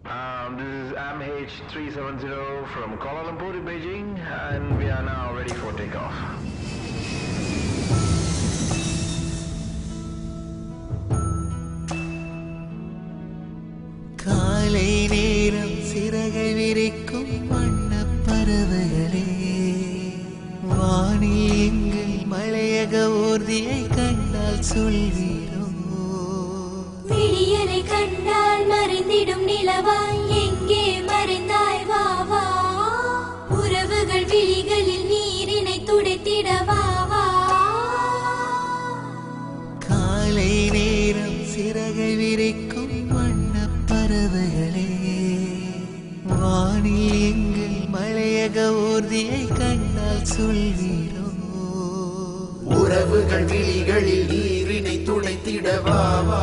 Um, this is MH370 from Kuala Lumpur to Beijing, and we are now ready for takeoff. காலை நேரம் சிறகை விரிக்கும் வண்ணப் பறவைகளே வானில் எங்கள் மலையக ஊர்தியை கண்டால் சொல்வீரோ விடியலை கண்டால் மறைந்திடும் நிலவாய் எங்கே மறைந்தாய் வா வா உறவுகள் விழிகளில் நீரினை துடைத்திட வா வா காலை நேரம் சிறகை விரிக்கும் வண்ணப் பறவைகளே வானில் எங்கள் மலையக ஊர்தியை கண்டால் சொல்வீரோ உறவுகள் விழிகளில் நீரினை துடைத்திடவா வா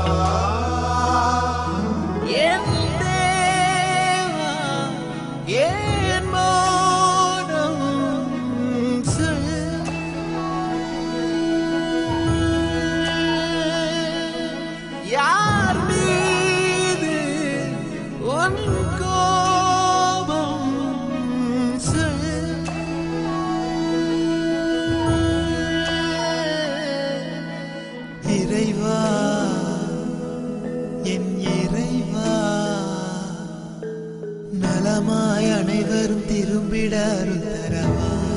என் தேவா, என் மௌனம் சொல். யார் மீது உன் கோபம் சொல். இறைவா என் இறைவா நலமாய் அனைவரும் திரும்பிட அருள் தரவா